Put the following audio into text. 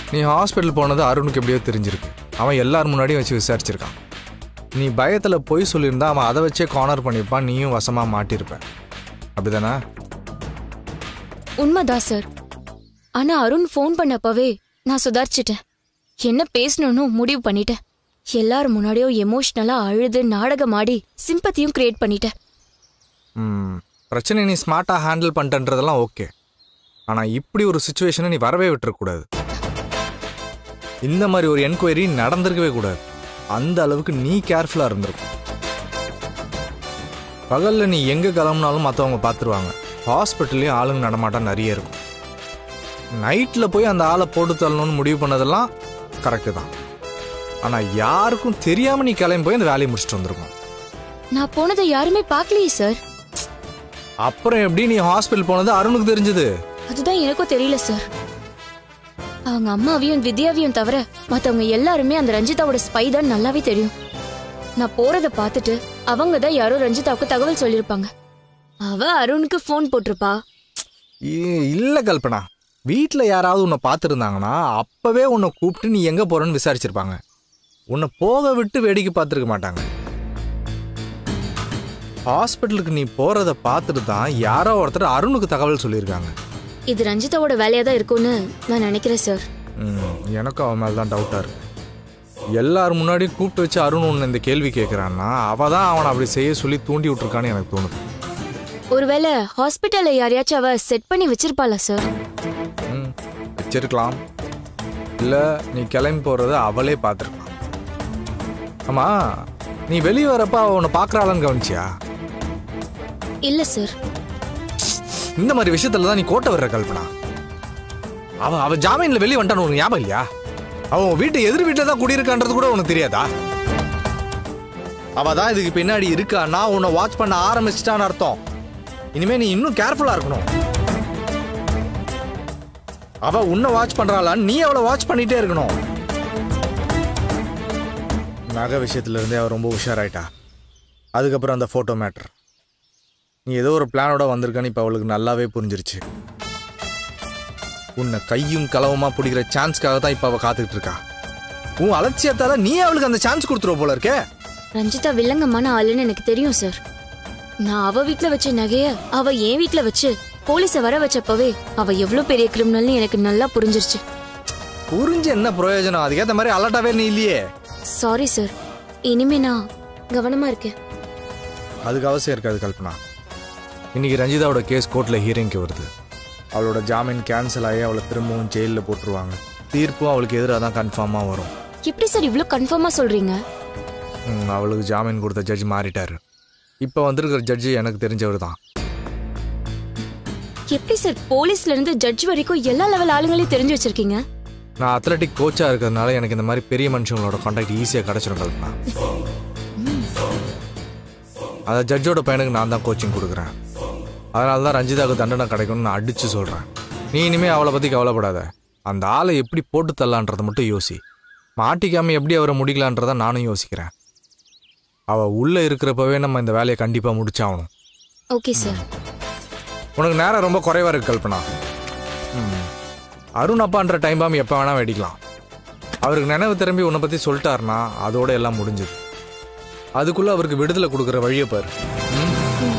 நீ ஹாஸ்பிட்டல் போனது அருணுக்கு எப்படியோ தெரிஞ்சிருக்கு அவன் எல்லார் முன்னாடியும் வச்சு விசாரிச்சிருக்கான் நீ பயத்தில் பொய் சொல்லியிருந்தா அவன் அதை வச்சே கார்னர் பண்ணியிருப்பான் நீயும் வசமாக மாட்டியிருப்ப அப்படிதானே உண்மைதான் சார் ஆனா அருண் ஃபோன் பண்ணப்பவே நான் சுதாரிச்சிட்டேன் என்ன பேசணும்னு முடிவு பண்ணிட்டேன் எல்லாரும் முன்னாடியும் எமோஷனலா அழுது நாடகம் ஆடி சிம்பத்தியும் கிரியேட் பண்ணிட்டேன் ம், பிரச்சனை நீ ஸ்மார்ட்டாக ஹேண்டில் பண்ணிட்டன்றதெல்லாம் ஓகே ஆனால் இப்படி ஒரு சுச்சுவேஷனை நீ வரவே விட்டுறக்கூடாது இந்த மாதிரி ஒரு என்கொயரி நடந்திருக்கவே கூடாது அந்த அளவுக்கு நீ கேர்ஃபுல்லாக இருந்திருக்கும் பகலில் நீ எங்கே கிளம்புனாலும் மற்றவங்க பார்த்துருவாங்க ஹாஸ்பிட்டல்லையும் ஆளுங்க நடமாட்டம் நிறைய இருக்கும் நைட்டில் போய் அந்த ஆளை போட்டு தள்ளணும்னு முடிவு பண்ணதெல்லாம் கரெக்டு தான் ஆனால் யாருக்கும் தெரியாமல் நீ கிளம்பி போய் அந்த வேலையை முடிச்சுட்டு வந்திருக்கோம் நான் போனதை யாருமே பார்க்கலையே சார் அப்புறம் எப்படி நீ ஹாஸ்பிட்டல் போனது அருணுக்கு தெரிஞ்சது அதுதான் எனக்கும் தெரியல சார் அவங்க அம்மாவையும் வித்யாவையும் தவிர மத்தவங்க எல்லாருமே அந்த ரஞ்சிதாவோட ஸ்பை தான் நல்லாவே தெரியும் நான் போறத பார்த்துட்டு அவங்க தான் யாரோ ரஞ்சிதாவுக்கு தகவல் சொல்லியிருப்பாங்க அவ அருணுக்கு ஃபோன் போட்டிருப்பா இ- இல்ல கல்பனா வீட்டில் யாராவது உன்னை பார்த்துருந்தாங்கன்னா அப்பவே உன்னை கூப்பிட்டு நீ எங்கே போறேன்னு விசாரிச்சிருப்பாங்க உன்னை போக விட்டு வேடிக்கை பார்த்துருக்க மாட்டாங்க ஹாஸ்பிட்டலுக்கு நீ போறத பார்த்துட்டு தான் யாரோ ஒருத்தர் அருணுக்கு தகவல் சொல்லியிருக்காங்க இது ரஞ்சிதாவோட வேலையா தான் இருக்கும்னு நான் நினைக்கிறேன் சார் ம், எனக்கும் அவன் மேலே தான் டவுட்டாக இருக்கு எல்லாரும் முன்னாடி கூப்பிட்டு வச்சு அருண் உன்னை இந்த கேள்வி கேட்குறான்னா அவள் தான் அவனை அப்படி செய்ய சொல்லி தூண்டி விட்டுருக்கான்னு எனக்கு தோணுது ஒருவேளை ஹாஸ்பிட்டல்ல யாரையாச்சும் அவ செட் பண்ணி வச்சிருப்பாளா சார் ம் வச்சிருக்கலாம் இல்லை நீ கிளம்பி போகிறத அவளே பார்த்துருக்கலாம் ஆமாம் நீ வெளியே வரப்ப அவ உன்னை பார்க்குறாளான்னு கவனிச்சியா இல்ல சார் இந்த மாதிரி விஷயத்துல தான் நீ கோட்டை வர்ற கல்பனா அவ அவ ஜாமீன்ல வெளியே வந்துட்டான்னு உனக்கு ஞாபகம் இல்லையா அவன் உன் வீட்டு எதிர் வீட்டில் தான் குடியிருக்கான்றது கூட உனக்கு தெரியாதா அவ தான் இதுக்கு பின்னாடி இருக்கான்னா உன்னை வாட்ச் பண்ண ஆரம்பிச்சிட்டான்னு அர்த்தம் இனிமே நீ இன்னும் கேர்ஃபுல்லா இருக்கணும் அவ உன்னை வாட்ச் பண்றாளான்னு நீ அவளை வாட்ச் பண்ணிட்டே இருக்கணும் நகை விஷயத்துல இருந்தே அவ ரொம்ப உஷாராயிட்டா அதுக்கப்புறம் அந்த ஃபோட்டோ மேட்டர் நீ ஏதோ ஒரு பிளானோட வந்திருக்கன்னு இப்போ அவளுக்கு நல்லாவே புரிஞ்சிருச்சு உன்னை கையும் களவுமா பிடிக்கிற சான்ஸ்க்காக தான் இப்போ அவள் காத்துக்கிட்டு இருக்கா உன் அலட்சியத்தால நீ அவளுக்கு அந்த சான்ஸ் கொடுத்துருவ போல இருக்கே ரஞ்சிதா வில்லங்கமான ஆளுன்னு எனக்கு தெரியும் சார் நான் அவ வீட்ல வச்ச நகைய அவ என் வீட்ல வச்சு போலீஸ வர வச்சப்பவே அவ எவ்வளவு பெரிய கிரிமினல்னு எனக்கு நல்லா புரிஞ்சிருச்சு புரிஞ்சு என்ன பிரயோஜனம் அதுக்கேற்ற மாதிரி அலர்ட்டாவே நீ இல்லையே சாரி சார் இனிமே நான் கவனமா இருக்கேன் அதுக்கு அவசியம் இருக்காது கல்பனா இன்னைக்கு ரஞ்சிதாவோட கேஸ் கோர்ட்டில் ஹியரிங்க்கு வருது அவளோட ஜாமீன் கேன்சல் ஆகி அவளை திரும்பவும் ஜெயிலில் போட்டுருவாங்க தீர்ப்பும் அவளுக்கு எதிராக தான் கன்ஃபார்மாக வரும் எப்படி சார் இவ்ளோ கன்ஃபார்மா சொல்றீங்க ம், அவளுக்கு ஜாமீன் கொடுத்த ஜட்ஜ் மாறிட்டாரு இப்போ வந்திருக்கிற ஜட்ஜி எனக்கு தெரிஞ்சவர் தான் எப்படி சார் போலீஸ்ல இருந்து ஜட்ஜ் வரைக்கும் எல்லா லெவல் ஆளுங்களையும் தெரிஞ்சு வச்சிருக்கீங்க நான் அத்லட்டிக் கோச்சாக இருக்கிறதுனால எனக்கு இந்த மாதிரி பெரிய மனுஷங்களோட கான்டாக்ட் ஈஸியாக கிடச்சிரும் கல்பனா அதை ஜட்ஜோட பையனுக்கு நான் தான் கோச்சிங் கொடுக்குறேன் அதனால தான் ரஞ்சிதாவுக்கு தண்டனை கிடைக்கும்னு நான் அடித்து சொல்கிறேன் நீ இனிமேல் அவளை பற்றி கவலைப்படாத அந்த ஆளை எப்படி போட்டு தள்ளலான்றதை மட்டும் யோசி மாட்டிக்காம எப்படி அவரை முடிக்கலான்றதை நானும் யோசிக்கிறேன் அவள் உள்ளே இருக்கிறப்பவே நம்ம இந்த வேலையை கண்டிப்பாக முடிச்சாகணும் ஓகே சார் உனக்கு நேரம் ரொம்ப குறைவா இருக்கு கல்பனா ம். அருண் அப்பான்ற டைம் பாம் எப்போ வேணா வெடிக்கலாம் அவருக்கு நினைவு திரும்பி உன்னை பற்றி சொல்லிட்டாருன்னா அதோட எல்லாம் முடிஞ்சது அதுக்குள்ளே அவருக்கு விடுதலை கொடுக்குற வழியை பாரு